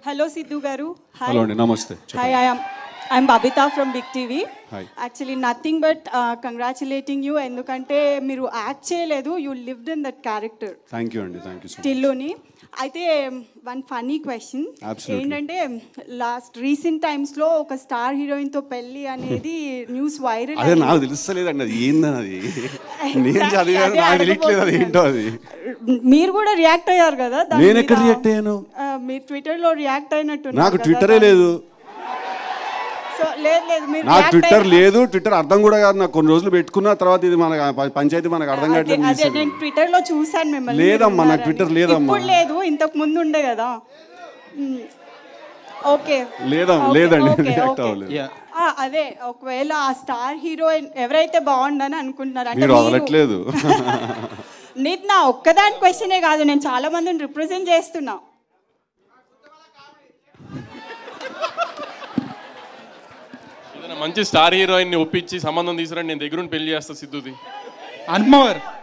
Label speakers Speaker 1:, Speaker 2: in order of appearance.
Speaker 1: Hello Siddhu గారు
Speaker 2: hello అండి నమస్తే
Speaker 1: hi I'm I'm Babitha from big TV
Speaker 2: Hi.
Speaker 1: Actually nothing but congratulating you ఎందుకంటే మీరు యాక్ట్ చేయలేదు you lived in that character
Speaker 2: thank you అండి thank you so much
Speaker 1: టిల్లుని అయితే వన్ ఫనీ క్వశ్చన్
Speaker 2: Absolutely.
Speaker 1: ఏంటంటే లాస్ట్ రీసెంట్ టైమ్స్లో ఒక స్టార్ హీరోయిన్తో పెళ్ళి అనేది న్యూస్ వైరల్
Speaker 2: అదే నాకు తెలుస్తలేదండి అది ఏందని అది నేను చదివాను నాకు తెలియట్లేదు అది ఏంటో అది
Speaker 1: మీరు కూడా రియాక్ట్ అయ్యారు కదా దాని
Speaker 2: నేను ఎక్కడ
Speaker 1: మీద.
Speaker 2: react అయ్యాను?
Speaker 1: ఆ, మీరు ట్విట్టర్లో రియాక్ట్ అయినట్టు
Speaker 2: నాకు ట్విట్టరే లేదు
Speaker 1: సో లేదు లేదు మీరు
Speaker 2: నాకు
Speaker 1: react
Speaker 2: ట్విట్టర్
Speaker 1: అయ్యారు.
Speaker 2: లేదు ట్విట్టర్ అర్థం కూడా కాదు నాకు కొన్ని రోజులు పెట్టుకున్న తర్వాత ఇది మన పంచాయతీ మనకు అర్థం
Speaker 1: అదే
Speaker 2: కావట్లేదు
Speaker 1: అదే
Speaker 2: తీసేది.
Speaker 1: నేను ట్విట్టర్ లో చూసాను మిమ్మల్ని
Speaker 2: లేదమ్మా,
Speaker 1: మీరు
Speaker 2: నాకు
Speaker 1: ఉన్నారని.
Speaker 2: ట్విట్టర్ లేదమ్మా.
Speaker 1: ఇప్పుడు లేదు ఇంతకు ముందు ఉండే కదా మ్, ఓకే
Speaker 2: లేదమ్మా,
Speaker 1: ఓకే,
Speaker 2: లేదండి,
Speaker 1: ఓకే,
Speaker 2: react
Speaker 1: ఓకే.
Speaker 2: అవ్వలేదు.
Speaker 1: ఆ, అదే ఒకవేళ ఆ స్టార్ హీరోయిన్ ఎవరైతే బాగుండని అనుకుంటున్నారు అంటే
Speaker 2: మీరు
Speaker 1: మీరు-
Speaker 2: వదలట్లేదు
Speaker 1: నీది నా ఒక్కదాని క్వశ్చనే కాదు నేను చాలా మందిని రిప్రజెంట్ చేస్తున్నా
Speaker 3: ఏదైనా మంచి స్టార్ హీరోయిన్ ని ఒప్పించి సంబంధం తీసుకురండి నేను దగ్గరుండి పెళ్లి చేస్తా సిద్ధుది
Speaker 4: అనుపమ గారు